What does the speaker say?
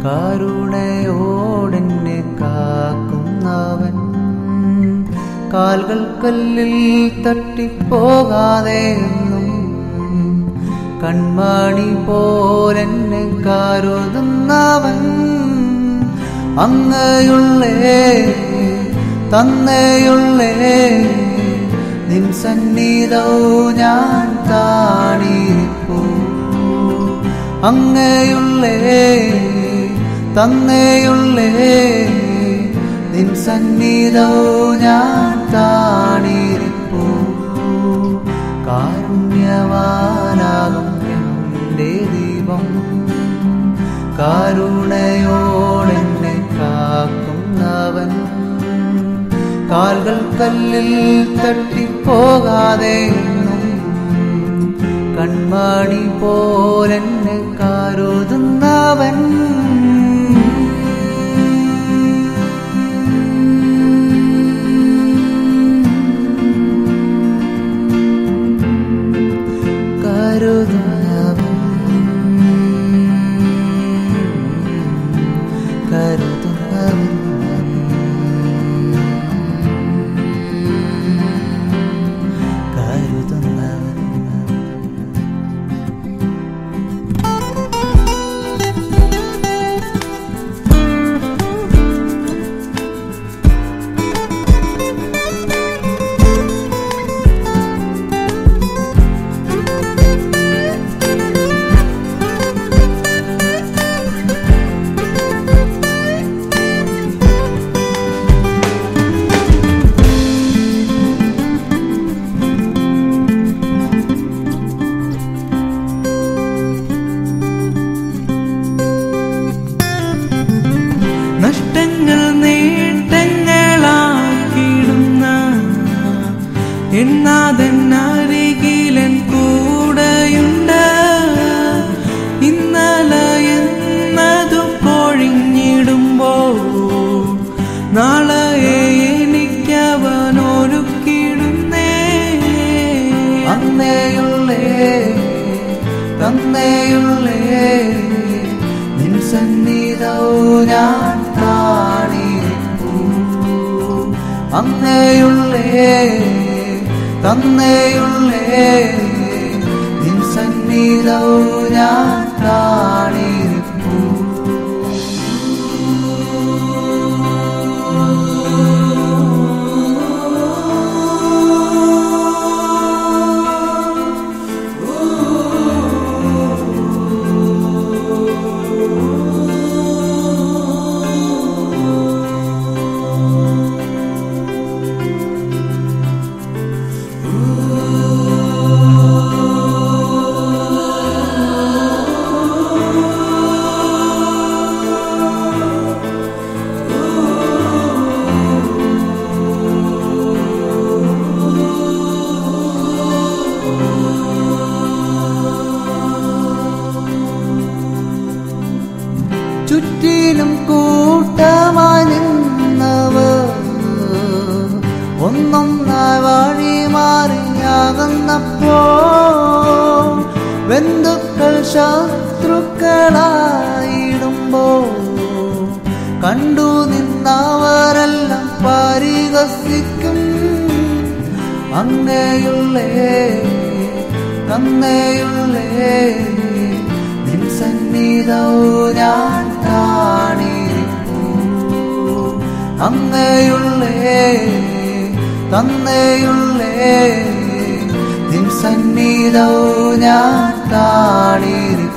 കരുണയോടെന്നെ കാക്കുന്നവൻ കാൽകൾ കല്ലിൽ തട്ടിപ്പോകാതെ എന്നും കൺമണി പോലെന്നെ കരുതുന്നവൻ അങ്ങയുള്ളേ തന്നയുള്ളേ നിൻ സന്നിധവും ഞാൻ താണിരിപ്പൂ അങ്ങയുള്ളേ തന്നയുള്ളേ നിൻ സന്നിധവും ഞാൻ താണിരിപ്പൂ കാരുണ്യവാനാകും എൻ്റെ ദീപം കാരുണയോടെന്നെ കാക്കുന്നവൻ കാൽകൾ കല്ലിൽ തട്ടിപ്പോകാതെ എന്നും കൺമണി പോലെന്നെ കരുതുന്നവൻ കരുതുന്നവൻ കരുതുന്നവൻ കരുതുന്നവൻ നഷ്ടങ്ങൾ നേട്ടങ്ങളാക്കിടുന്ന എന്നാതൻ അരികിലൻ കൂടെയുണ്ട് ഇന്നലെ എന്നതു പൊഴിഞ്ഞിടുമ്പോ നാളെ എനിക്കവൻ ഒരുക്കിടുന്നേ അന്നേയുള്ളേ തന്നേയുള്ളേ നിൻ സന്നിധവും ഞാൻ കാണിപ്പൂ അന്നേയുള്ളേ തന്നേയുള്ളേ നിൻ സന്നിധവും ഞാൻ കാണിപ്പൂ ചുറ്റിലും കൂട്ടമായി നിന്നവർ ഒന്നൊന്നായി വഴി മാറിയാകുന്നപ്പോ ബന്ധുക്കൾ ശത്രുക്കളായിടുമ്പോ കണ്ടു നിന്നവരെല്ലാം പരിഹസിക്കും അങ്ങയുള്ളേ തന്നയുള്ളേ നിൻ സന്നിധവും ഞാൻ കാണിരിപ്പൂ അങ്ങയുള്ളേ തന്നയുള്ളേ നിൻ സന്നിധവും ഞാൻ കാണിരിപ്പൂ